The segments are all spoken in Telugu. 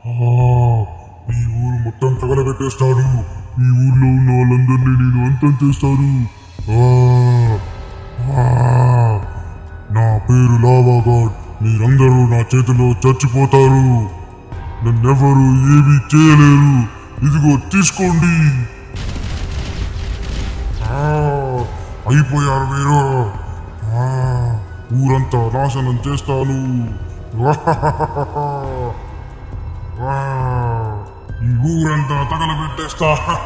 ఆ, ఈ ఊరు మొత్తం తగలబెట్టేస్తాడు ఈ ఊర్లో ఉన్న వాళ్ళందరినీ నేను అంతం చేస్తాను ఆ, ఆ, నా పేరు లావాగాడ్ మీరందరూ నా చేతిలో చచ్చిపోతారు నన్నెవరు ఏమీ చేయలేరు ఇదిగో తీసుకోండి ఆ, అయిపోయారు మీరు ఆ, ఊరంతా నాశనం చేస్తాను ఆ, ఈ ఊరంతా తగలబెట్టేస్తా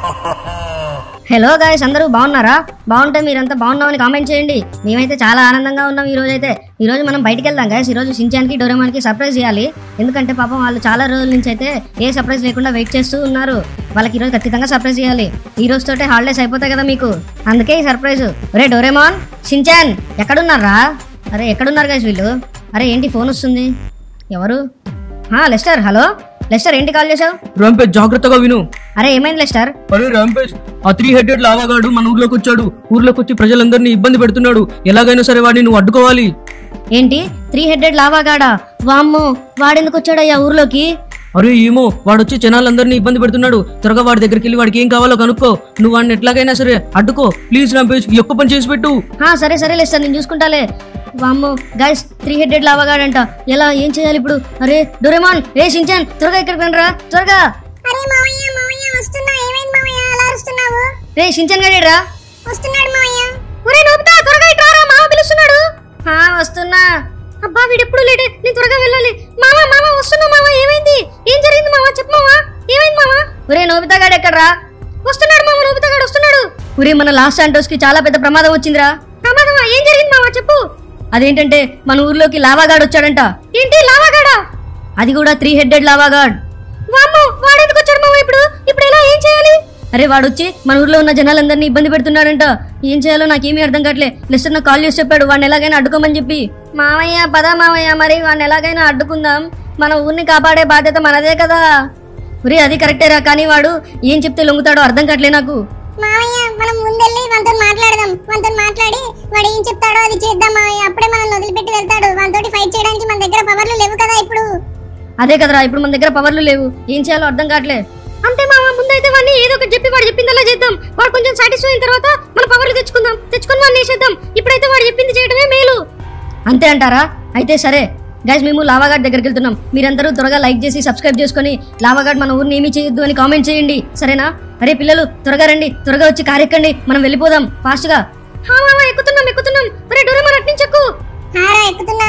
హలో గాయస్ అందరూ బాగున్నారా బాగుంటే మీరంతా బాగున్నామని కామెంట్ చేయండి మేమైతే చాలా ఆనందంగా ఉన్నాం ఈ రోజు అయితే ఈ రోజు మనం బయటికి వెళ్దాం గాయస్ ఈ రోజు సించాన్కి డోరేమాన్కి సర్ప్రైజ్ చేయాలి ఎందుకంటే పాపం వాళ్ళు చాలా రోజుల నుంచి అయితే ఏ సర్ప్రైజ్ లేకుండా వెయిట్ చేస్తూ ఉన్నారు వాళ్ళకి ఈ రోజు ఖచ్చితంగా సర్ప్రైజ్ చేయాలి ఈ రోజు తోటే హాలిడేస్ అయిపోతాయి కదా మీకు అందుకే ఈ సర్ప్రైజ్ రే డోరేమాన్ సించాన్ ఎక్కడున్నారా అరే ఎక్కడున్నారు గాయస్ వీళ్ళు అరే ఏంటి ఫోన్ వస్తుంది ఎవరు హా లెస్టర్ హలో లెస్టర్ ఏంటి కాల్ చేసావు రాంపేజ్ జాగ్రత్తగా విను అరే ఏమైంది లెస్టర్ అరే రాంపేజ్ ఆ త్రీ హెడెడ్ లావాగాడు మన ఊర్లోకి వచ్చాడు ఊర్లోకి వచ్చి ప్రజలందరినీ ఇబ్బంది పెడుతున్నాడు ఎలాగైనా సరే వాడిని నువ్వు అడ్డుకోవాలి ఏంటి త్రీ హెడెడ్ లావాగాడా వామ్మో వాడెందుకు వచ్చాడయ్యా ఊర్లోకి అరే ఏమో వాడు వచ్చి జనాలందరినీ ఇబ్బంది పెడుతున్నాడు త్వరగా వాడి దగ్గరికి వెళ్ళి వాడికి ఏం కావాలో కనుక్కో నువ్వు వాడిని ఎట్లాగైనా సరే అడ్డుకో ప్లీజ్ రాంపేజ్ ఈ ఒక్క పని చేసి పెట్టు హా సరే సరే లెస్టర్ నేను చూసుకుంటాలే వామ్మో గైస్ త్రీ హెడెడ్ లావాగాడంట ఎలా ఏం చేయాలి ఇప్పుడు అరే డొరేమాన్ రే షించాన్ త్వరగా ఇక్కడికి రండిరా త్వరగా అరే మావయ్య మావయ్య వస్తున్నా ఏమైంది మావయ్య అలా అరుస్తున్నావు రే షించాన్ గడేడ్రా వస్తున్నాడు మావయ్య ఒరే నోబితా త్వరగా ఇటు రారా మామ పిలుస్తున్నాడు హా వస్తున్నా అబ్బా వీడెప్పుడు లేటే నేను త్వరగా వెళ్ళాలి మామ మామ వస్తున్నా మామ ఏమైంది ఏం జరిగింది మామ చెప్పు మామ ఏమైంది మామ ఒరే నోబితా గాడు ఎక్కడ్రా వస్తున్నాడు మామ నోబితా గాడు వస్తున్నాడు ఒరే మన లాస్ట్ శాంటోస్ కి చాలా పెద్ద ప్రమాదం వచ్చిందిరా ప్రమాదమా ఏం జరిగింది మామ చెప్పు అదేంటంటే మన ఊర్లోకి లావాగాడు వచ్చాడంట ఏంటి లావాగాడా అది కూడా త్రీ హెడెడ్ లావాగాడ్ వామ్మో వాడెందుకు వచ్చాడు మామ ఇప్పుడు ఇప్పుడు ఎలా ఏం చేయాలి అరే వాడు వచ్చి మన ఊర్లో ఉన్న జనాలందరినీ ఇబ్బంది పెడుతున్నాడంట ఏం చేయాలో నాకేమీ అర్థం కావట్లే లెస్టర్ నాకు కాల్ చేసి చెప్పాడు వాడిని ఎలాగైనా అడ్డుకోమని చెప్పి మామయ్య పద మామయ్య మరి వాడిని ఎలాగైనా అడ్డుకుందాం మన ఊరిని కాపాడే బాధ్యత మనదే కదా ఒరే అది కరెక్టేరా కానీ వాడు ఏం చెప్తే లొంగుతాడో అర్థం కావట్లే నాకు మావయ్య మనం ముందెళ్ళి మనతో మాట్లాడదాం మనతో మాట్లాడి వాడు ఏం చెప్తాడో అది చేద్దాం మావయ్య అప్పుడే మనం వదిలిపెట్టి వెళ్తాడు మనతోటి ఫైట్ చేయడానికి మన దగ్గర పవర్లు లేవు కదా ఇప్పుడు అదే కదరా ఇప్పుడు మన దగ్గర పవర్లు లేవు ఏం చేయాలో అర్థం కావట్లే అంతే మామ ముందైతే వాడిని ఏదో ఒకటి చెప్పి వాడు చెప్పిందలా చేద్దాం వాడు కొంచెం సాటిస్ఫై అయిన తర్వాత మన పవర్లు తెచ్చుకుందాం తెచ్చుకుని వాడిని వేసేద్దాం ఇప్పుడైతే వాడు చెప్పింది చేయడమే మేలు అంతే అంటారా అయితే సరే గైస్ మేము లావాగాడ్ దగ్గరికి వెళ్తున్నాం మీరందరూ త్వరగా లైక్ చేసి సబ్స్క్రైబ్ చేసుకొని లావాగాడ్ మన ఊరిని ఏమీ చేయొద్దు అని కామెంట్ చేయండి సరేనా అరే పిల్లలు త్వరగా రండి త్వరగా వచ్చి కారు ఎక్కండి మనం వెళ్ళిపోదాం ఫాస్ట్ గా హా మామ ఎక్కుతున్నాం ఎక్కుతున్నాం అరే డోరేమాన్ అట్నుంచి ఎక్కు హారా ఎక్కుతున్నా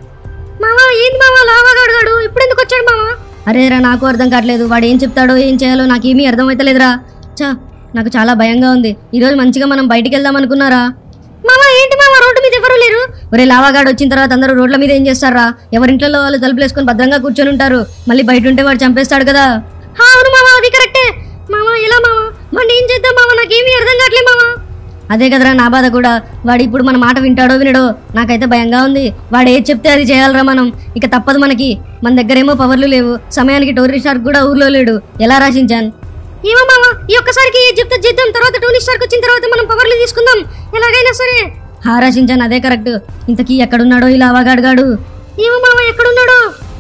మావా ఏంది మావా లావాగాడు గాడు ఇప్పుడు ఎందుకు వచ్చాడు మావా అరే రా నాకు అర్థం కావట్లేదు వాడు ఏం చెప్తాడో ఏం చేయాలో నాకేమీ అర్థం అవుతలేదురా చా నాకు చాలా భయంగా ఉంది ఈరోజు మంచిగా మనం బయటికి వెళ్దాం అనుకున్నారా మావా ఏంటి మావా రోడ్డు మీద ఎవరు లేరు ఒరే లావాగాడు వచ్చిన తర్వాత అందరూ రోడ్ల మీద ఏం చేస్తారా ఎవరింట్లో వాళ్ళు తలుపులు వేసుకొని భద్రంగా కూర్చొని ఉంటారు మళ్ళీ బయట ఉంటే వాడు చంపేస్తాడు కదా హా, అవును మావా అది కరెక్టే మావా ఎలా మావా వాడిని ఏం చేద్దాం మావా నాకేమీ అర్థం కావట్లే మావా అదే కదరా నా బాధ కూడా వాడు ఇప్పుడు మన మాట వింటాడో వినడో నాకైతే భయంగా ఉంది వాడు ఏది చెప్తే అది చేయాలరా మనం ఇక తప్పదు మనకి మన దగ్గరేమో పవర్లు లేవు సమయానికి టోరీ షార్క్ కూడా ఊర్లో లేడు ఎలా రాసించాను ఏమో మామ ఈ ఒక్కసారికి ఏది చెప్తే చేద్దాం తర్వాత టోనీ షార్క్ వచ్చిన తర్వాత మనం పవర్లు తీసుకుందాం ఎలాగైనా సరే హా రాసించాను అదే కరెక్ట్ ఇంతకీ ఎక్కడున్నాడో ఇలా అవగాడుగాడు ఏమో మామ ఎక్కడున్నాడో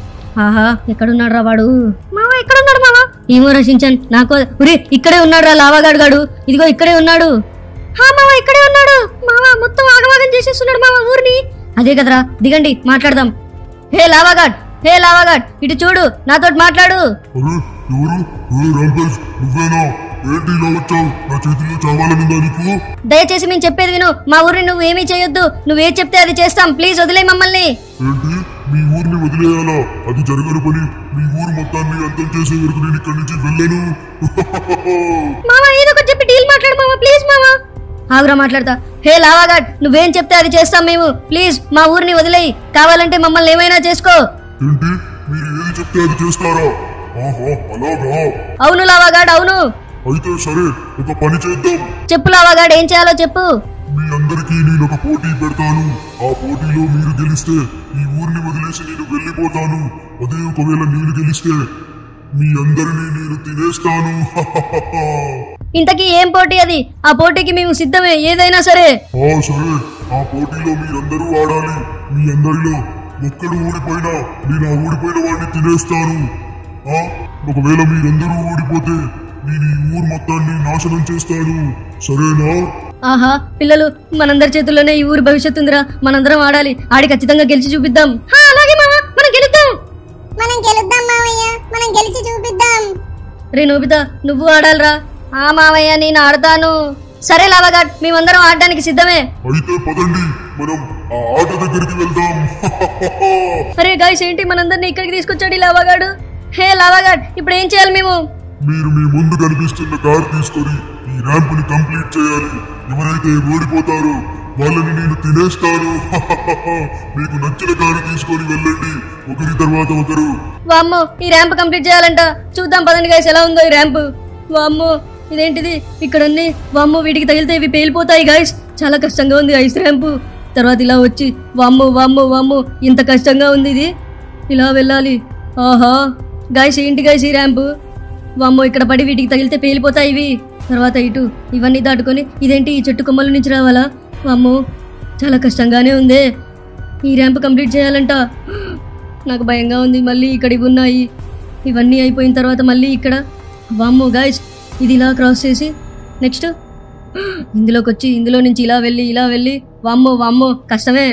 ఆహా ఎక్కడున్నాడు రా వాడు మామ ఎక్కడున్నాడు మామ ఏమో రచించాను నాకు ఉరి ఇక్కడే ఉన్నాడు రా లావాగాడు గాడు ఇదిగో ఇక్కడే ఉన్నాడు హా మామ ఇక్కడే ఉన్నాడు మామ మొత్తం ఆగవాగం చేసేస్తున్నాడు మామ ఊరిని అదే కదరా దిగండి మాట్లాడదాం హే లావాగాడ్ హే లావాగాడ్ ఇటు చూడు నాతోటి మాట్లాడు అరే ఎవరు ఏ రాంపేజ్ నువ్వేనా ఏంటి ఇలా వచ్చావు నా చేతిలో చావాలనుందా నీకు దయచేసి మేము చెప్పేది విను మా ఊరిని నువ్వు ఏమీ చేయొద్దు నువ్వే చెప్తే అది చేస్తాం ప్లీజ్ వదిలే మమ్మల్ని ఏంటి మీ ఊరిని వదిలేయాలా అది జరగని పని మీ ఊరు మొత్తాన్ని అంతం చేసే వరకు నేను ఇక్కడి నుంచి వెళ్ళను మామ ఏదో ఒకటి చెప్పి డీల్ మాట్లాడు మామ ప్లీజ్ మామ ఆగురా మాట్లాడతా హే లావాగాడ్ నువ్వేం చెప్తే అది చేస్తాం మేము ప్లీజ్ మా ఊరిని వదిలేయి కావాలంటే మమ్మల్ని ఏమైనా చేసుకో ఏంటి మీరు ఏది చెప్తే అది చేస్తారా ఆహా అలాగా అవును లావాగాడ్ అవును అయితే సరే ఒక పని చేద్దాం చెప్పు లావాగాడ్ ఏం చేయాలో చెప్పు మీ అందరికీ నేను ఒక పోటీ పెడతాను ఆ పోటీలో మీరు గెలిస్తే ఈ ఊరిని వదిలేసి నేను వెళ్ళిపోతాను అదే ఒకవేళ నేను గెలిస్తే మీ అందరినీ నేను తినేస్తాను ఇంతకీ ఏం పోటీ అది ఆ పోటీకి మేము సిద్ధమే ఏదైనా సరే ఆ సరే ఆ పోటీలో మీరందరూ ఆడాలి మీ అందరిలో ఒక్కడు ఓడిపోయినా నేను ఆ ఓడిపోయిన వాడిని తినేస్తాను ఆ ఒకవేళ మీరందరూ ఓడిపోతే నేను ఈ ఊరు మొత్తాన్ని నాశనం చేస్తాను సరేనా ఆహా పిల్లలు మనందరి చేతుల్లోనే ఈ ఊరి భవిష్యత్తు ఉందిరా మనందరం ఆడాలి ఆడి ఖచ్చితంగా గెలిచి చూపిద్దాం అలాగే మామ మనం గెలుద్దాం మనం గెలుద్దాం మావయ్య మనం గెలిచి చూపిద్దాం రే నోబితా నువ్వు ఆడాలిరా ఆ మామయ్య నేను ఆడతాను సరే లావగాడ్ మేమందరం ఆడడానికి సిద్ధమే అయితే పదండి మనం ఆ ఆట దగ్గరికి వెళ్దాం అరే గాయస్ ఏంటి మనందరినీ ఇక్కడికి తీసుకొచ్చాడు ఈ లావాగాడు హే లావాగాడ్ ఇప్పుడు ఏం చేయాలి మేము మీరు మీ ముందు కనిపిస్తున్న కార్ తీసుకొని ఈ ర్యాంప్ ని కంప్లీట్ చేయాలి ఎవరైతే ఓడిపోతారో వాళ్ళని నేను తినేస్తాను మీకు నచ్చిన కారు తీసుకొని వెళ్ళండి ఒకరి తర్వాత ఒకరు వామ్మో ఈ ర్యాంప్ కంప్లీట్ చేయాలంట చూద్దాం పదండి గాయస్ ఎలా ఉందో ఈ ర్యాంప్ వామ్మో ఇదేంటిది ఇక్కడ ఉంది వామ్మో వీటికి తగిలితే ఇవి పేలిపోతాయి గాయస్ చాలా కష్టంగా ఉంది ఐస్ ర్యాంపు తర్వాత ఇలా వచ్చి వామ్మో వామ్మో వామ్మో ఇంత కష్టంగా ఉంది ఇది ఇలా వెళ్ళాలి ఆహా గాయస్ ఏంటి గాయస్ ఈ ర్యాంపు వామ్మో ఇక్కడ పడి వీటికి తగిలితే పేలిపోతాయి ఇవి తర్వాత ఇటు ఇవన్నీ దాటుకొని ఇదేంటి ఈ చెట్టు కొమ్మల నుంచి రావాలా వామ్మో చాలా కష్టంగానే ఉందే ఈ ర్యాంప్ కంప్లీట్ చేయాలంట నాకు భయంగా ఉంది మళ్ళీ ఇక్కడ ఇవి ఉన్నాయి ఇవన్నీ అయిపోయిన తర్వాత మళ్ళీ ఇక్కడ వామ్మో గాయస్ ఇది ఇలా క్రాస్ చేసి నెక్స్ట్ ఇందులోకి వచ్చి ఇందులో నుంచి ఇలా వెళ్ళి ఇలా వెళ్ళి వామ్మో వామ్మో కష్టమే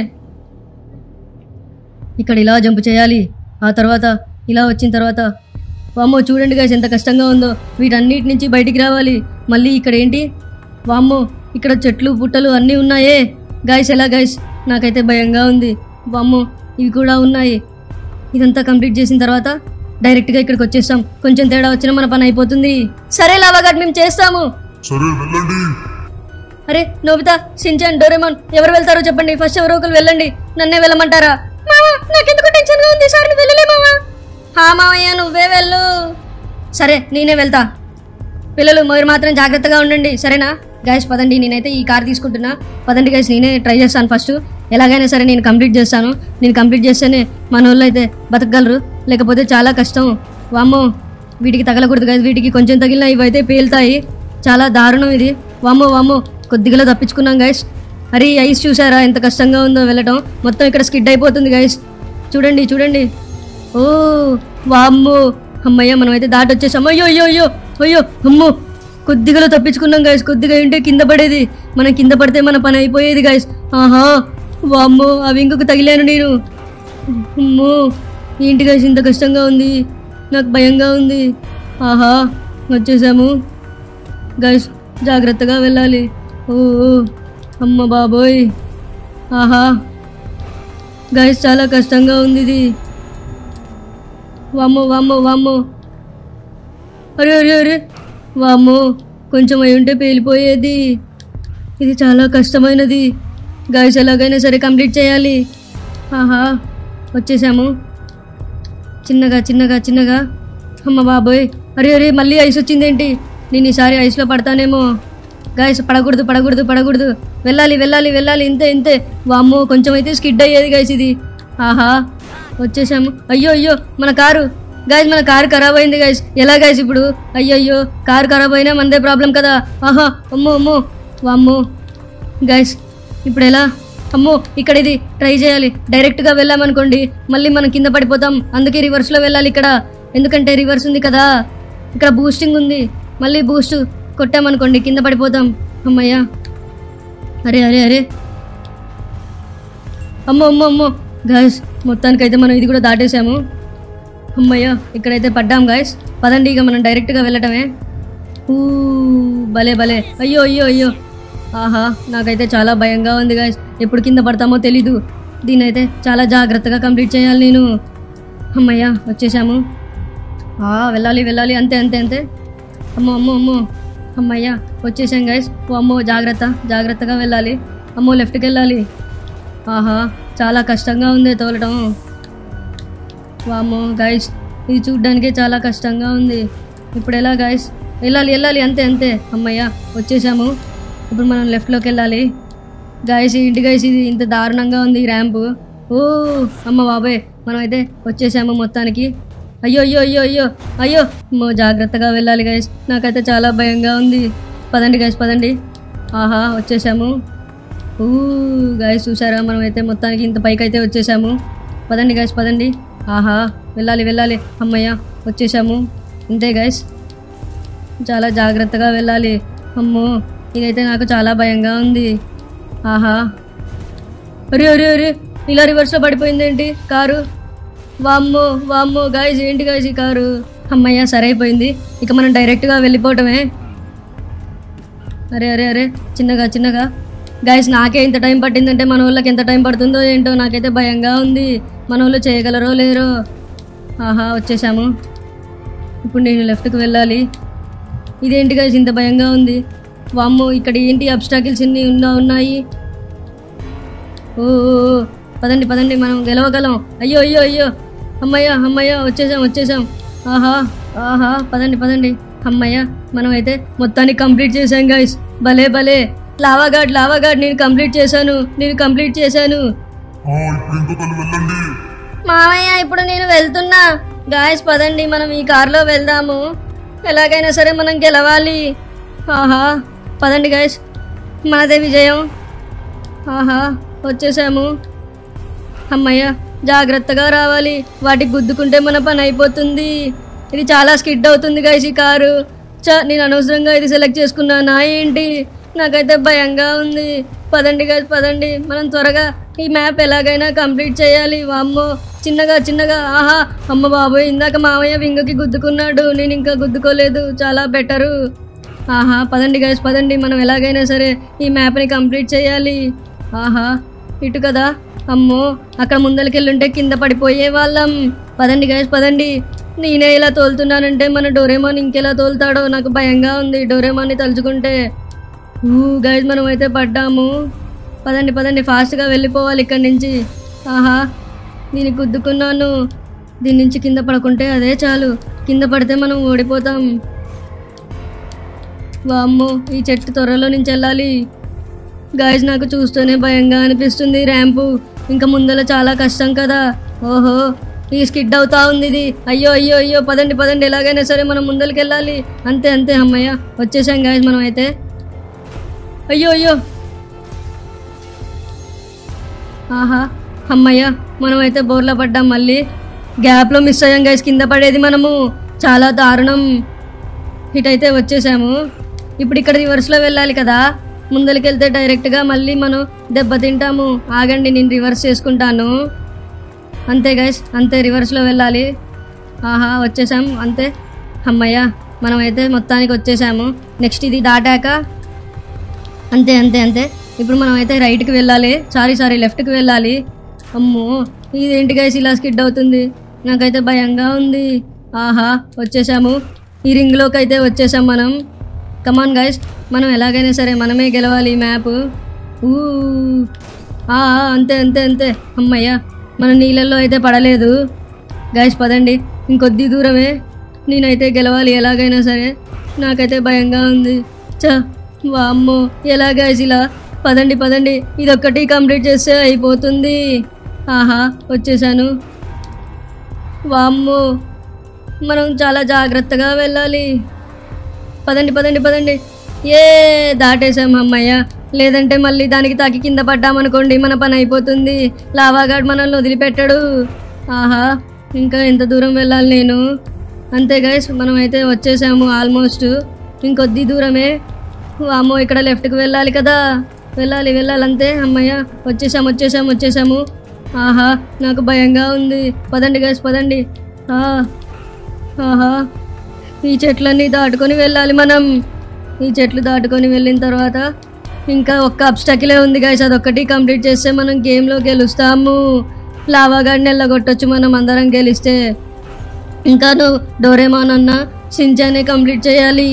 ఇక్కడ ఇలా జంప్ చేయాలి ఆ తర్వాత ఇలా వచ్చిన తర్వాత వామ్మో చూడండి గాయస్ ఎంత కష్టంగా ఉందో వీటన్నిటి నుంచి బయటికి రావాలి మళ్ళీ ఇక్కడ ఏంటి వామ్మో ఇక్కడ చెట్లు పుట్టలు అన్నీ ఉన్నాయే గాయస్ ఎలా గాయస్ నాకైతే భయంగా ఉంది వామ్మో ఇవి కూడా ఉన్నాయి ఇదంతా కంప్లీట్ చేసిన తర్వాత డైరెక్ట్గా ఇక్కడికి వచ్చేస్తాం కొంచెం తేడా వచ్చినా మన పని అయిపోతుంది సరే లావాగాడ్ మేము చేస్తాము సరే వెళ్ళండి అరే నోబితా సించాన్ డోరేమాన్ ఎవరు వెళ్తారో చెప్పండి ఫస్ట్ ఎవరో ఒకరు వెళ్ళండి నన్నే వెళ్ళమంటారా మామా నాకెందుకు టెన్షన్గా ఉంది సార్ నువ్వు వెళ్ళలే మామా హా మామయ్య నువ్వే వెళ్ళు సరే నేనే వెళ్తా పిల్లలు మీరు మాత్రం జాగ్రత్తగా ఉండండి సరేనా గైస్ పదండి నేనైతే ఈ కార్ తీసుకుంటున్నా పదండి గైస్ నేనే ట్రై చేస్తాను ఫస్ట్ ఎలాగైనా సరే నేను కంప్లీట్ చేస్తాను నేను కంప్లీట్ చేస్తేనే మన వాళ్ళు అయితే బతకగలరు లేకపోతే చాలా కష్టం వామ్మో వీటికి తగలకూడదు గైస్ వీటికి కొంచెం తగిలినా ఇవైతే పేలుతాయి చాలా దారుణం ఇది వామ్మో వామ్మో కొద్దిగా తప్పించుకున్నాం గైస్ అరే ఈ ఐస్ చూసారా ఎంత కష్టంగా ఉందో వెళ్ళటం మొత్తం ఇక్కడ స్కిడ్ అయిపోతుంది గైస్ చూడండి చూడండి ఓ వామ్మో అమ్మయ్య మనం అయితే దాటి వచ్చేసాం అయ్యో అయ్యో అయ్యో అయ్యో అమ్మో కొద్దిగా తప్పించుకున్నాం గాయస్ కొద్దిగా ఉంటే కింద పడేది మనం కింద పడితే మన పని అయిపోయేది గాయస్ ఆహా వామ్మో అవి ఇంకొక తగిలాను నేను అమ్మో ఏంటి గాయస్ ఇంత కష్టంగా ఉంది నాకు భయంగా ఉంది ఆహా వచ్చేసాము గాయస్ జాగ్రత్తగా వెళ్ళాలి ఓ ఓ, అమ్మ బాబోయ్ ఆహా గాయస్ చాలా కష్టంగా ఉంది ఇది వామ్మో వామ్మో వామ్మో అరే అరే అరే వామ్మో కొంచెం అయి ఉంటే పేలిపోయేది ఇది చాలా కష్టమైనది గాయస్ ఎలాగైనా సరే కంప్లీట్ చేయాలి ఆహా వచ్చేసాము చిన్నగా చిన్నగా చిన్నగా అమ్మ బాబోయ్ అరే అరే మళ్ళీ ఐస్ వచ్చిందేంటి నేను ఈసారి ఐస్లో పడతానేమో గాయస్ పడకూడదు పడకూడదు పడకూడదు వెళ్ళాలి వెళ్ళాలి వెళ్ళాలి ఇంతే ఇంతే వామ్మో కొంచెం అయితే స్కిడ్ అయ్యేది గాయస్ ఇది ఆహా వచ్చేసాము అయ్యో అయ్యో మన కారు గాయస్ మన కారు ఖరాబ్ అయింది గాయస్ ఎలా గాయస్ ఇప్పుడు అయ్యో అయ్యో కారు ఖరాబ్ అయినా మనదే ప్రాబ్లం కదా ఆహా అమ్మో అమ్మో వామ్మో గాయస్ ఇప్పుడు ఎలా అమ్మో ఇక్కడ ఇది ట్రై చేయాలి డైరెక్ట్గా వెళ్ళామనుకోండి మళ్ళీ మనం కింద పడిపోతాం అందుకే రివర్స్లో వెళ్ళాలి ఇక్కడ ఎందుకంటే రివర్స్ ఉంది కదా ఇక్కడ బూస్టింగ్ ఉంది మళ్ళీ బూస్ట్ కొట్టామనుకోండి కింద పడిపోతాం అమ్మయ్యా అరే అరే అరే అమ్మో అమ్మో అమ్మో గాయస్ మొత్తానికైతే మనం ఇది కూడా దాటేసాము అమ్మయ్య ఇక్కడైతే పడ్డాం గాయస్ పదండి ఇక మనం డైరెక్ట్గా వెళ్ళటమే ఊ భలే భలే అయ్యో అయ్యో అయ్యో ఆహా నాకైతే చాలా భయంగా ఉంది గాయస్ ఎప్పుడు కింద పడతామో తెలీదు దీని అయితే చాలా జాగ్రత్తగా కంప్లీట్ చేయాలి నేను అమ్మయ్య వచ్చేసాము ఆ, వెళ్ళాలి వెళ్ళాలి అంతే అంతే అంతే అమ్మో అమ్మో అమ్మో అమ్మయ్య వచ్చేసాం గైస్ ఓ అమ్మో జాగ్రత్త జాగ్రత్తగా వెళ్ళాలి అమ్మో లెఫ్ట్కి వెళ్ళాలి ఆహా చాలా కష్టంగా ఉంది తోలటం వామ్మో గైస్ ఇది చూడ్డానికే చాలా కష్టంగా ఉంది ఇప్పుడు ఎలా గైస్ వెళ్ళాలి వెళ్ళాలి అంతే అంతే అమ్మయ్య వచ్చేసాము ఇప్పుడు మనం లెఫ్ట్లోకి వెళ్ళాలి గాయస్ ఏంటి గైస్ ఇది ఇంత దారుణంగా ఉంది ఈ ర్యాంపు ఓ అమ్మ బాబాయ్ మనం అయితే వచ్చేసాము మొత్తానికి అయ్యో అయ్యో అయ్యో అయ్యో అయ్యో అమ్మో జాగ్రత్తగా వెళ్ళాలి గైస్ నాకైతే చాలా భయంగా ఉంది పదండి గైస్ పదండి ఆహా వచ్చేసాము ఊ గాయస్ చూసారా మనం అయితే మొత్తానికి ఇంత పైకి అయితే వచ్చేసాము పదండి గాయస్ పదండి ఆహా వెళ్ళాలి వెళ్ళాలి అమ్మయ్య వచ్చేసాము ఇంతే గైస్ చాలా జాగ్రత్తగా వెళ్ళాలి అమ్మో ఇదైతే నాకు చాలా భయంగా ఉంది ఆహా అరే అరే అరే ఇలా రివర్స్లో పడిపోయింది ఏంటి కారు వామ్మో వామ్మో గాయస్ ఏంటి గాయస్ ఈ కారు అమ్మయ్య సరైపోయింది ఇక మనం డైరెక్ట్గా వెళ్ళిపోవటమే అరే అరే అరే చిన్నగా చిన్నగా గాయస్ నాకే ఇంత టైం పట్టిందంటే మన వాళ్ళకి ఎంత టైం పడుతుందో ఏంటో నాకైతే భయంగా ఉంది మన వాళ్ళు చేయగలరో లేరో ఆహా వచ్చేసాము ఇప్పుడు నేను లెఫ్ట్కి వెళ్ళాలి ఇదేంటి గాయస్ ఇంత భయంగా ఉంది వామ్మో ఇక్కడ ఏంటి అబ్స్టాకిల్స్ ఇన్ని ఉన్నా ఉన్నాయి ఓ ఓ, ఓ, పదండి పదండి మనం గెలవగలం అయ్యో అయ్యో అయ్యో అమ్మయ్య అమ్మయ్య వచ్చేసాం వచ్చేసాం ఆహా ఆహా పదండి పదండి అమ్మయ్య మనం అయితే మొత్తాన్ని కంప్లీట్ చేసాం గైస్ భలే భలే లావాగాడ్ లావాగాడ్ నేను కంప్లీట్ చేశాను నేను కంప్లీట్ చేశాను ఆ, ఇప్పుడు ఇంకొకరు వెళ్ళండి మామయ్య ఇప్పుడు నేను వెళ్తున్నా గాయస్ పదండి మనం ఈ కార్లో వెళ్దాము ఎలాగైనా సరే మనం గెలవాలి ఆహా పదండి గాయస్ మనదే విజయం ఆహా వచ్చేసాము అమ్మయ్య జాగ్రత్తగా రావాలి వాటికి గుద్దుకుంటే మన పని అయిపోతుంది ఇది చాలా స్కిడ్ అవుతుంది గాయస్ ఈ కారు చ నేను అనవసరంగా ఇది సెలెక్ట్ చేసుకున్నానా ఏంటి నాకైతే భయంగా ఉంది పదండి గాయస్ పదండి మనం త్వరగా ఈ మ్యాప్ ఎలాగైనా కంప్లీట్ చేయాలి వామ్మో చిన్నగా చిన్నగా ఆహా అమ్మ బాబోయ్ ఇందాక మామయ్య వింగకి గుద్దుకున్నాడు నేను ఇంకా గుద్దుకోలేదు చాలా బెటరు ఆహా పదండి గైస్ పదండి మనం ఎలాగైనా సరే ఈ మ్యాప్ని కంప్లీట్ చేయాలి ఆహా ఇటు కదా అమ్మో అక్కడ ముందరికెళ్ళుంటే కింద పడిపోయే వాళ్ళం పదండి గైస్ పదండి నేనే ఇలా తోలుతున్నానంటే మన డోరేమాన్ ఇంకెలా తోలుతాడో నాకు భయంగా ఉంది డోరేమాన్ని తలుచుకుంటే ఊ గైస్ మనం అయితే పడ్డాము పదండి పదండి ఫాస్ట్గా వెళ్ళిపోవాలి ఇక్కడి నుంచి ఆహా దీన్ని గుద్దుకున్నాను దీని నుంచి కింద పడకుంటే అదే చాలు కింద పడితే మనం ఓడిపోతాం వామ్మో ఈ చెట్టు త్వరలో నుంచి వెళ్ళాలి గాయస్ నాకు చూస్తూనే భయంగా అనిపిస్తుంది ర్యాంపు ఇంకా ముందర చాలా కష్టం కదా ఓహో ఈ స్కిడ్ అవుతా ఉంది ఇది అయ్యో అయ్యో అయ్యో పదండి పదండి ఎలాగైనా సరే మనం ముందరికి వెళ్ళాలి అంతే అంతే అమ్మయ్య వచ్చేసాం గాయస్ మనం అయితే అయ్యో అయ్యో ఆహా అమ్మయ్య మనం అయితే బోర్లా పడ్డాం మళ్ళీ గ్యాప్లో మిస్ అయ్యాం గైస్ కింద పడేది మనము చాలా దారుణం ఇటైతే వచ్చేసాము ఇప్పుడు ఇక్కడ రివర్స్లో వెళ్ళాలి కదా ముందరికి వెళ్తే డైరెక్ట్గా మళ్ళీ మనం దెబ్బతింటాము ఆగండి నేను రివర్స్ చేసుకుంటాను అంతే గైస్ అంతే రివర్స్లో వెళ్ళాలి ఆహా వచ్చేసాం అంతే అమ్మయ్య మనమైతే మొత్తానికి వచ్చేసాము నెక్స్ట్ ఇది దాటాక అంతే అంతే అంతే ఇప్పుడు మనం అయితే రైట్కి వెళ్ళాలి సారీ సారీ లెఫ్ట్కి వెళ్ళాలి అమ్మో ఇదేంటి గైస్ ఇలా స్కిడ్ అవుతుంది నాకైతే భయంగా ఉంది ఆహా వచ్చేసాము ఈ రింగ్లోకి అయితే వచ్చేసాం మనం కమాన్ గైస్ మనం ఎలాగైనా సరే మనమే గెలవాలి ఈ మ్యాప్ ఊ ఆ, ఆ, అంతే అంతే అంతే అమ్మయ్య మన నీళ్ళల్లో అయితే పడలేదు గైస్ పదండి ఇంకొద్ది దూరమే నేనైతే గెలవాలి ఎలాగైనా సరే నాకైతే భయంగా ఉంది చ వామ్మో ఎలా గైస్ ఇలా పదండి పదండి ఇదొక్కటి కంప్లీట్ చేస్తే అయిపోతుంది ఆహా వచ్చేసాను వామ్మో మనం చాలా జాగ్రత్తగా వెళ్ళాలి పదండి పదండి పదండి ఏ దాటేసాం అమ్మయ్య లేదంటే మళ్ళీ దానికి తాకి కింద పడ్డామనుకోండి మన పని అయిపోతుంది లావాగాడ్ మనల్ని వదిలిపెట్టాడు ఆహా ఇంకా ఎంత దూరం వెళ్ళాలి నేను అంతే గైస్ మనం అయితే వచ్చేసాము ఆల్మోస్ట్ ఇంకొద్ది దూరమే అమ్మో ఇక్కడ లెఫ్ట్కి వెళ్ళాలి కదా వెళ్ళాలి వెళ్ళాలి అంతే అమ్మయ్య వచ్చేసాము వచ్చేసాము వచ్చేసాము ఆహా నాకు భయంగా ఉంది పదండి గైస్ పదండి ఆ, ఆహా ఈ చెట్లన్నీ దాటుకొని వెళ్ళాలి మనం ఈ చెట్లు దాటుకొని వెళ్ళిన తర్వాత ఇంకా ఒక్క అబ్స్టకిలే ఉంది గాయస్ అదొక్కటి కంప్లీట్ చేస్తే మనం గేమ్లో గెలుస్తాము లావాగాడిని వెళ్ళగొట్టొచ్చు మనం అందరం గెలిస్తే ఇంకా నువ్వు డోరేమాన్ అన్న సించానే కంప్లీట్ చేయాలి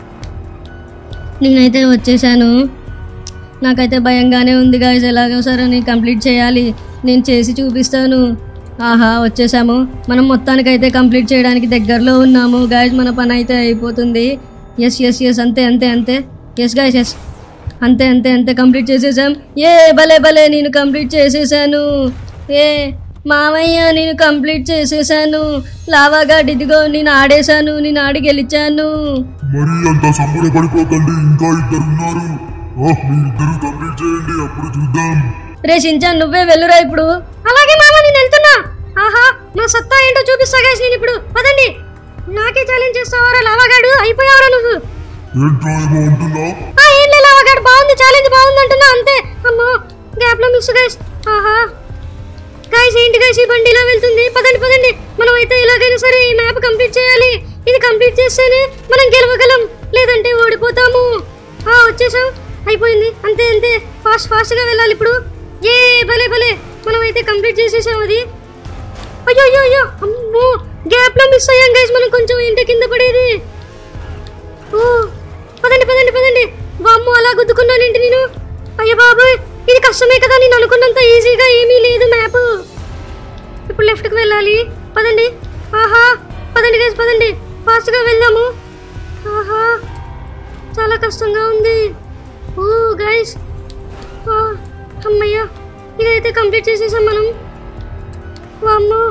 నేనైతే వచ్చేసాను నాకైతే భయంగానే ఉంది గాయస్ ఎలాగో సరే నేను కంప్లీట్ చేయాలి నేను చేసి చూపిస్తాను ఆహా వచ్చేసాము మనం మొత్తానికైతే కంప్లీట్ చేయడానికి దగ్గరలో ఉన్నాము గాయస్ మన పని అయితే అయిపోతుంది ఎస్ ఎస్ ఎస్ అంతే అంతే అంతే ఎస్ గాయస్ ఎస్ అంతే అంతే అంతే కంప్లీట్ చేసేసాం ఏ భలే భలే నేను కంప్లీట్ చేసేసాను ఏ మామయ్య నేను కంప్లీట్ చేసేసాను లావాగా ఇదిగో నేను ఆడేశాను నేను ఆడి గెలిచాను మరీ అంత సంబరపడిపోకండి ఇంకా ఇద్దరు ఉన్నారు ఆ, మీరిద్దరు కంప్లీట్ చేయండి అప్పుడు చూద్దాం రే షించాన్ నువ్వే వెళ్ళురా ఇప్పుడు అలాగే మామ నేను వెళ్తున్నా ఆహా నా సత్తా ఏంటో చూపిస్తా గైస్ నేను ఇప్పుడు పదండి నాకే ఛాలెంజ్ చేస్తావారా లావాగాడు అయిపోయావరా నువ్వు ఏంట్రా ఏమో అంటున్నావు ఆ ఏం లే లావాగాడు బాగుంది ఛాలెంజ్ బాగుంది అంటున్నా అంతే అమ్మో గ్యాప్ లో మిస్ గైస్ ఆహా గైస్ ఏంటి గైస్ ఈ బండి ఇలా వెళ్తుంది పదండి పదండి మనం అయితే ఎలాగైనా సరే ఈ మ్యాప్ కంప్లీట్ చేయాలి ఇది కంప్లీట్ చేస్తేనే మనం గెలవగలం లేదంటే ఓడిపోతాము ఆ వచ్చేసాం అయిపోయింది అంతే అంతే ఫాస్ట్ ఫాస్ట్ గా వెళ్ళాలి ఇప్పుడు ఏ భలే భలే మనం అయితే కంప్లీట్ చేసేసాం అది అయ్యో అయ్యో అయ్యో అమ్మో గ్యాప్ లో మిస్ అయ్యాం గైస్ మనం కొంచెం ఇంటి కింద పడేది ఓ పదండి పదండి పదండి వామ్మో అలా గుద్దుకున్నాను ఏంటి నేను అయ్య బాబోయ్ ఇది కష్టమే కదా నేను అనుకున్నంత ఈజీగా ఏమీ లేదు మ్యాప్ ఇప్పుడు లెఫ్ట్కి వెళ్ళాలి పదండి ఆహా పదండి గైస్ పదండి ఫాస్ట్గా వెళ్దాము ఆహా చాలా కష్టంగా ఉంది ఓ గైస్ అమ్మయ్య ఇదైతే కంప్లీట్ చేసేసాం మనం వామ్మో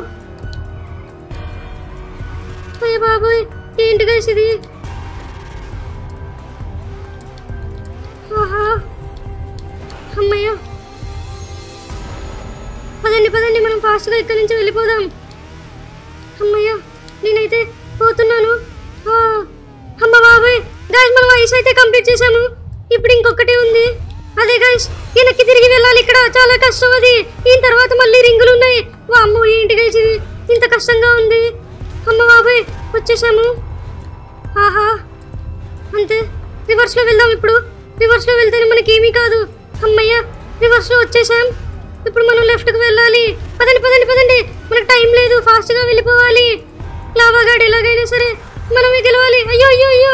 అయ్య బాబోయ్ ఏంటి గైస్ ఇది ఆహా అమ్మయ్య పదండి పదండి మనం ఫాస్ట్గా ఇక్కడి నుంచి వెళ్ళిపోదాం అమ్మయ్య నేనైతే పోతున్నాను ఆ, అమ్మ బాబాయ్ గాయస్ మనం ఐస్ అయితే కంప్లీట్ చేసాము ఇప్పుడు ఇంకొకటి ఉంది అదే గాయస్ వెనక్కి తిరిగి వెళ్ళాలి ఇక్కడ చాలా కష్టం అది దీని తర్వాత మళ్ళీ రింగులు ఉన్నాయి అమ్మో ఏంటి గైస్ ఇది ఇంత కష్టంగా ఉంది అమ్మ బాబాయ్ వచ్చేసాము ఆహా అంతే రివర్స్ లో వెళ్దాం ఇప్పుడు రివర్స్ లో వెళ్తేనే మనకి ఏమీ కాదు అమ్మయ్య రివర్స్ లో వచ్చేసాం ఇప్పుడు మనం లెఫ్ట్ కి వెళ్ళాలి పదండి పదండి పదండి మనకు టైం లేదు ఫాస్ట్ గా వెళ్ళిపోవాలి లావాగాడు ఎలాగైనా సరే మనమే గెలవాలి అయ్యో అయ్యో అయ్యో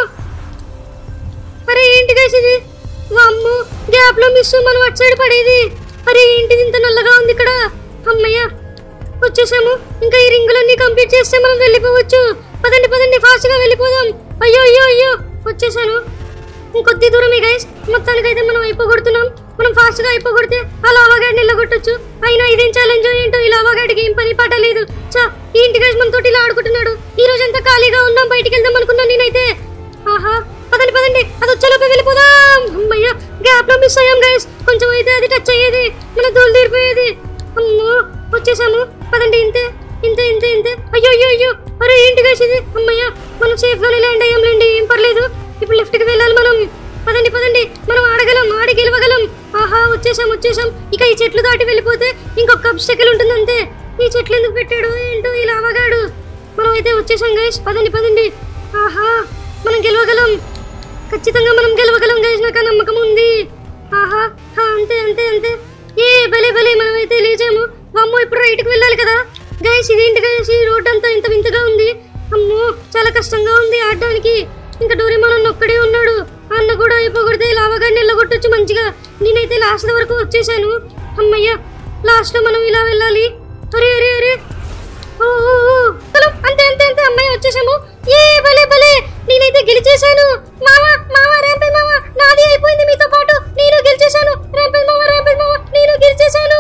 అరే ఏంటి గైస్ ఇది వామ్మో గ్యాప్ లో మిస్ మనం అటు సైడ్ పడేది అరే ఏంటిది ఇంత నల్లగా ఉంది ఇక్కడ అమ్మయ్య వచ్చేసాము ఇంకా ఈ రింగులన్నీ కంప్లీట్ చేస్తే మనం వెళ్ళిపోవచ్చు పదండి పదండి ఫాస్ట్ గా వెళ్ళిపోదాం అయ్యో అయ్యో అయ్యో వచ్చేసాను ఇంకొద్ది దూరమే గైస్ మొత్తానికైతే మనం అయిపోగొడుతున్నాం మనం ఫాస్ట్ గా అయిపోగొడితే ఆ లావాగాడిని వెళ్ళగొట్టొచ్చు అయినా ఇదేం ఛాలెంజ్ ఏంటో ఈ లావాగాడికి ఏం పని పాట లేదు చా ఈ ఇంటి గైస్ మనతోటి ఇలా ఆడుకుంటున్నాడు ఈ రోజంతా ఖాళీగా ఉన్నాం బయటికి వెళ్దాం అనుకున్నాను నేనైతే ఆహా పదండి పదండి అది వచ్చేలోపే వెళ్ళిపోదాం అమ్మయ్య గ్యాప్ లో మిస్ అయ్యాం గైస్ కొంచెం అయితే అది టచ్ అయ్యేది మన దోలు తీరిపోయేది అమ్మో వచ్చేసాము పదండి ఇంతే ఇంతే ఇంతే ఇంతే అయ్యో అయ్యో అయ్యో అరే ఏంటి గైస్ ఇది అమ్మయ్య మనం సేఫ్ గానే ల్యాండ్ అయ్యాంలేండి ఏం పర్లేదు ఇప్పుడు లెఫ్ట్ కి వెళ్ళాలి మనం పదండి పదండి మనం ఆడగలం ఆడి గెలవగలం ఆహా వచ్చేసాం వచ్చేసాం ఇక ఈ చెట్లు దాటి వెళ్ళిపోతే ఇంకొక అబ్స్టెకల్ ఉంటుంది అంతే ఈ చెట్లు ఎందుకు పెట్టాడు ఏంటో ఇలా అవగాడు మనం అయితే వచ్చేసాం గైస్ పదండి పదండి ఆహా మనం గెలవగలం ఖచ్చితంగా మనం గెలవగలం గైస్ నాకు ఆ నమ్మకం ఉంది ఆహా హా, అంతే అంతే అంతే ఏ భలే భలే మనం అయితే లేచాము అమ్మో ఇప్పుడు రైట్కి వెళ్ళాలి కదా గైస్ ఇదేంటి గైస్ ఈ రోడ్ అంతా ఇంత వింతగా ఉంది అమ్మో చాలా కష్టంగా ఉంది ఆడడానికి ఇంకా డోరేమోన్ అన్న ఒక్కడే ఉన్నాడు ఆ అన్న కూడా అయిపోగొడితే లావగాన్ని వెళ్ళగొట్టొచ్చు మంచిగా నేనైతే లాస్ట్ వరకు వచ్చేసాను అమ్మయ్య లాస్ట్ లో మనం ఇలా వెళ్ళాలి అరే అరే అరే ఓ ఓ, ఓ. హలో అంతే అంతే అంతే అమ్మాయి వచ్చేసాము ఏ భలే భలే నేనైతే గెలిచేశాను మామ మామ రేంపై మామ నాది అయిపోయింది మీతో పాటు నేను గెలిచేశాను రేంపై మామ రేంపై మామ నేను గెలిచేశాను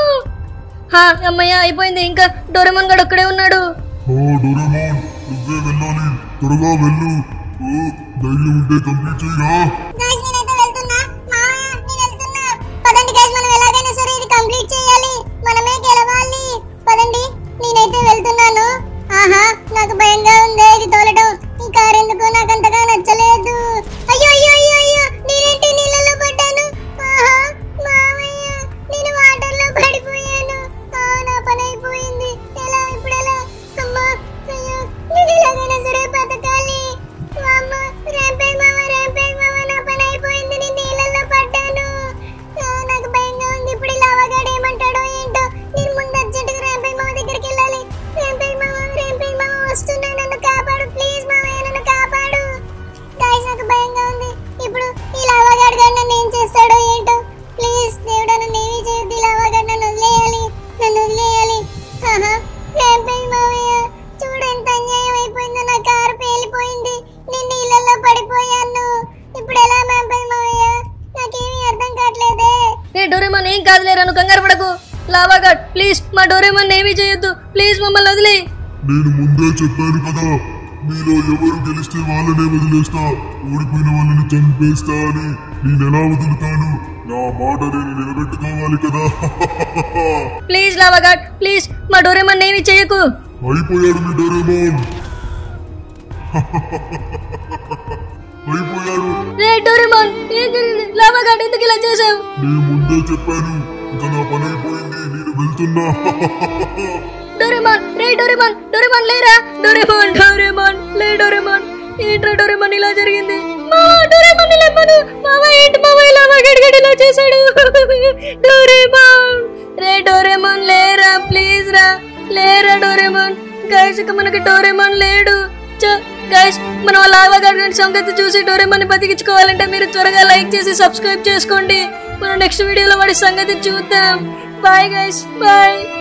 హా అమ్మయ్య అయిపోయింది ఇంకా డోరెమోన్ గడు ఒక్కడే ఉన్నాడు ఓ డోరేమోన్ నువ్వే వెళ్ళాలి త్వరగా వెళ్ళు ఓ ధైర్యం ఉంటే కంప్లీట్ చేయరా గైస్ నేనైతే వెళ్తున్నా మామయ్య నేను వెళ్తున్నా పదండి గైస్ మనం ఎలాగైనా సరే ఇది కంప్లీట్ చేయాలి మనమే గెలవాలి పదండి నేనైతే వెళ్తున్నాను ఆహా నాకు భయంగా ఉంది ఇది తోలడం ఈ కారు ఎందుకు నాకు అంతగా నచ్చలేదు అయ్యో అయ్యో అయ్యో అయ్యో నేనేంటి నీళ్ళలో పడ్డాను ఆహా మామయ్య నేను వాటర్ లో పడిపోయాను ఆ, నా పని అయిపోయింది ఎలా ఇప్పుడు ఎలా అమ్మా అయ్యో నేను ఎలాగైనా సరే బతకాలి అమ్మ రేంపే మామ రేంపే మామ నా పని అయిపోయింది నేను నీళ్ళల్లో పడ్డాను ఆ, నాకు భయంగా ఉంది ఇప్పుడు ఇలా అవగాడు ఏమంటాడో ఏంటో నేను ముందు అర్జెంటుగా రేంపే మామ దగ్గరికి వెళ్ళాలి రేంపే మామ రేంపే మామ వస్తున్నా నన్ను కాపాడు ప్లీజ్ మామయ్య నన్ను కాపాడు గాయస్ నాకు భయంగా ఉంది ఇప్పుడు ఈ లావాగాడు గారు నన్ను ఏం చేస్తాడో ఏంటో ప్లీజ్ దేవుడా నన్ను ఏమీ చేయొద్దు ఈ లావాగాడు నన్ను వదిలేయాలి నన్ను వదిలేయాలి ఆహా రేంపే మామయ్య చూడు ఎంత అన్యాయం అయిపోయిందో నా కారు పేలిపోయింది నేను నీళ్ళల్లో పడిపోయాను ఇప్పుడు ఎలా రేంపే మామయ్య నాకేమీ అర్థం కావట్లేదే ఏ డోరేమోన్ ఏం కాదులేరా నువ్వు కంగారు పడకు లావాగాడ్ ప్లీజ్ మా డోరేమోన్ ఏమీ చేయొద్దు ప్లీజ్ మమ్మల్ని వదిలే నేను ముందే చెప్పాను కదా మీలో ఎవరు గెలిస్తే వాళ్ళనే వదిలేస్తా ఓడిపోయిన వాళ్ళని చంపేస్తా అని నేను ఎలా వదులుతాను నా మాట నేను నిలబెట్టుకోవాలి కదా ప్లీజ్ లావాగాడ్ ప్లీజ్ మా డోరేమోన్ ఏమీ చేయకు అయిపోయాడు మీ డోరేమోన్ అయిపోయారు రే డోరేమాన్ ఏం జరిగింది లావాగాడు ఎందుకు ఇలా చేసావు నేను ముందే చెప్పాను ఇక నా పని అయిపోయింది నేను వెళ్తున్నా డోరేమాన్ రే డోరేమాన్ డోరేమాన్ లేరా డోరేమాన్ డోరేమాన్ లే డోరేమాన్ ఏంట్రా డోరేమాన్ ఇలా జరిగింది మావా డోరేమాన్ లేమను మావా ఏంటి మావా ఇలా గడిగడి ఇలా చేశాడు డోరేమాన్ రే డోరేమాన్ లేరా ప్లీజ్ రా లేరా డోరేమాన్ గైస్ ఇక మనకి డోరేమాన్ లేడు గైస్ మనం ఆ లావా గడిగడి సంగతి చూసి డోరేమాన్ బతికించుకోవాలంటే మీరు త్వరగా లైక్ చేసి సబ్స్క్రైబ్ చేసుకోండి మనం నెక్స్ట్ వీడియోలో వాడి సంగతి చూద్దాం బాయ్ గైస్ బాయ్